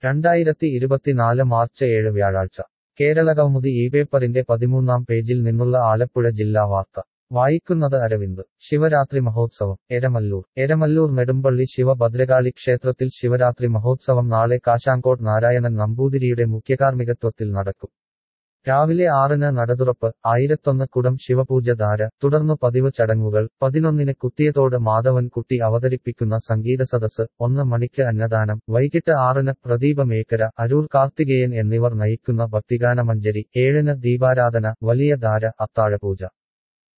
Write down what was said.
രണ്ടായിരത്തി ഇരുപത്തിനാല് മാർച്ച് ഏഴ് വ്യാഴാഴ്ച കേരളകൗമുദി ഈ പേപ്പറിന്റെ പതിമൂന്നാം പേജിൽ നിന്നുള്ള ആലപ്പുഴ ജില്ലാ വാർത്ത വായിക്കുന്നത് അരവിന്ദ് ശിവരാത്രി മഹോത്സവം എരമല്ലൂർ എരമല്ലൂർ നെടുമ്പള്ളി ശിവഭദ്രകാളി ക്ഷേത്രത്തിൽ ശിവരാത്രി മഹോത്സവം നാളെ കാശാങ്കോട്ട് നാരായണൻ നമ്പൂതിരിയുടെ മുഖ്യകാർമ്മികത്വത്തിൽ നടക്കും രാവിലെ ആറിന് നടതുറപ്പ് ആയിരത്തൊന്ന് കുടം ശിവപൂജ ധാര തുടർന്നു പതിവ് ചടങ്ങുകൾ പതിനൊന്നിന് കുത്തിയതോട് മാധവൻകുട്ടി അവതരിപ്പിക്കുന്ന സംഗീത സദസ് ഒന്ന് മണിക്ക് അന്നദാനം വൈകിട്ട് ആറിന് പ്രദീപമേക്കര അരൂർ കാർത്തികേയൻ എന്നിവർ നയിക്കുന്ന ഭക്തിഗാനമഞ്ജരി ഏഴിന് ദീപാരാധന വലിയ ധാര അത്താഴപൂജ